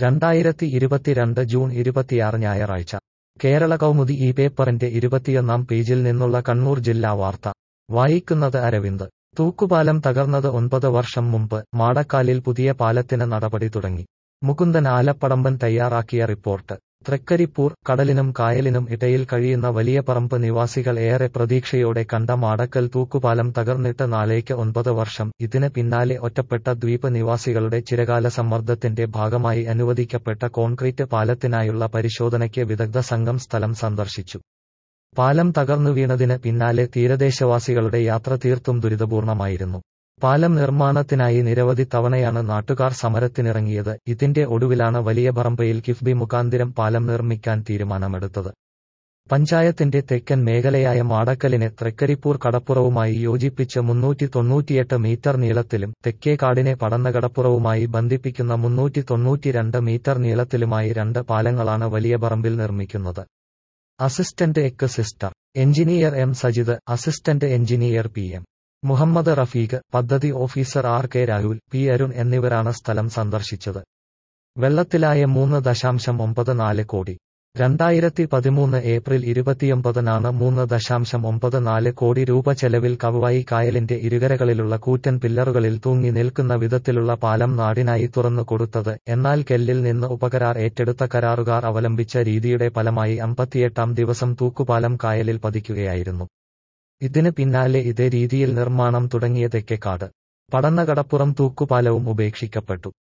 രണ്ടായിരത്തി ഇരുപത്തിരണ്ട് ജൂൺ ഇരുപത്തിയാറ് ഞായറാഴ്ച കേരള കൗമുദി ഈ പേപ്പറിന്റെ ഇരുപത്തിയൊന്നാം പേജിൽ നിന്നുള്ള കണ്ണൂർ ജില്ലാ വാർത്ത വായിക്കുന്നത് അരവിന്ദ് തൂക്കുപാലം തകർന്നത് ഒൻപത് വർഷം മുമ്പ് മാടക്കാലിൽ പുതിയ പാലത്തിന് നടപടി തുടങ്ങി മുകുന്ദൻ ആലപ്പടമ്പൻ തയ്യാറാക്കിയ റിപ്പോർട്ട് തൃക്കരിപ്പൂർ കടലിനും കായലിനും ഇടയിൽ കഴിയുന്ന വലിയ പറമ്പ് നിവാസികൾ ഏറെ പ്രതീക്ഷയോടെ കണ്ട മാടക്കൽ തൂക്കുപാലം തകർന്നിട്ട് നാളേക്ക് ഒൻപത് വർഷം ഇതിന് പിന്നാലെ ഒറ്റപ്പെട്ട ദ്വീപ് നിവാസികളുടെ ചിരകാല സമ്മർദ്ദത്തിന്റെ ഭാഗമായി അനുവദിക്കപ്പെട്ട കോൺക്രീറ്റ് പാലത്തിനായുള്ള പരിശോധനയ്ക്ക് വിദഗ്ധ സംഘം സ്ഥലം സന്ദർശിച്ചു പാലം തകർന്നു വീണതിന് പിന്നാലെ തീരദേശവാസികളുടെ യാത്ര തീർത്തും ദുരിതപൂർണമായിരുന്നു പാലം നിർമ്മാണത്തിനായി നിരവധി തവണയാണ് നാട്ടുകാർ സമരത്തിനിറങ്ങിയത് ഇതിന്റെ ഒടുവിലാണ് വലിയ പറമ്പയിൽ കിഫ്ബി മുഖാന്തിരം പാലം നിർമ്മിക്കാൻ തീരുമാനമെടുത്തത് പഞ്ചായത്തിന്റെ തെക്കൻ മേഖലയായ മാടക്കലിനെ തൃക്കരിപ്പൂർ കടപ്പുറവുമായി യോജിപ്പിച്ച് മുന്നൂറ്റി തൊണ്ണൂറ്റിയെട്ട് മീറ്റർ നീളത്തിലും തെക്കേക്കാടിനെ പടന്നകടപ്പുറവുമായി ബന്ധിപ്പിക്കുന്ന മുന്നൂറ്റി തൊണ്ണൂറ്റിരണ്ട് മീറ്റർ നീളത്തിലുമായി രണ്ട് പാലങ്ങളാണ് വലിയ പറമ്പിൽ നിർമ്മിക്കുന്നത് assistant executive engineer M Sajith assistant engineer P M Muhammad Rafeeq പദ്ധതി officer R K Rahul P Arun എന്നിവരാണ് സ്ഥലം സന്ദർശിച്ചത് വെള്ളത്തിലായ മൂന്ന് ദശാംശം ഒമ്പത് നാല് കോടി രണ്ടായിരത്തി പതിമൂന്ന് ഏപ്രിൽ ഇരുപത്തിയൊമ്പതിനാണ് മൂന്ന് ദശാംശം ഒമ്പത് നാല് കോടി രൂപ ചെലവിൽ കവുവായി കായലിന്റെ ഇരുകരകളിലുള്ള കൂറ്റൻ പില്ലറുകളിൽ തൂങ്ങി നിൽക്കുന്ന വിധത്തിലുള്ള പാലം നാടിനായി തുറന്നു കൊടുത്തത് എന്നാൽ കെല്ലിൽ നിന്ന് ഉപകരാർ ഏറ്റെടുത്ത കരാറുകാർ അവലംബിച്ച രീതിയുടെ ഫലമായി അമ്പത്തിയെട്ടാം ദിവസം തൂക്കുപാലം കായലിൽ പതിക്കുകയായിരുന്നു ഇതിന് പിന്നാലെ ഇതേ രീതിയിൽ നിർമ്മാണം തുടങ്ങിയ തെക്കേക്കാട് പടന്നകടപ്പുറം തൂക്കുപാലവും ഉപേക്ഷിക്കപ്പെട്ടു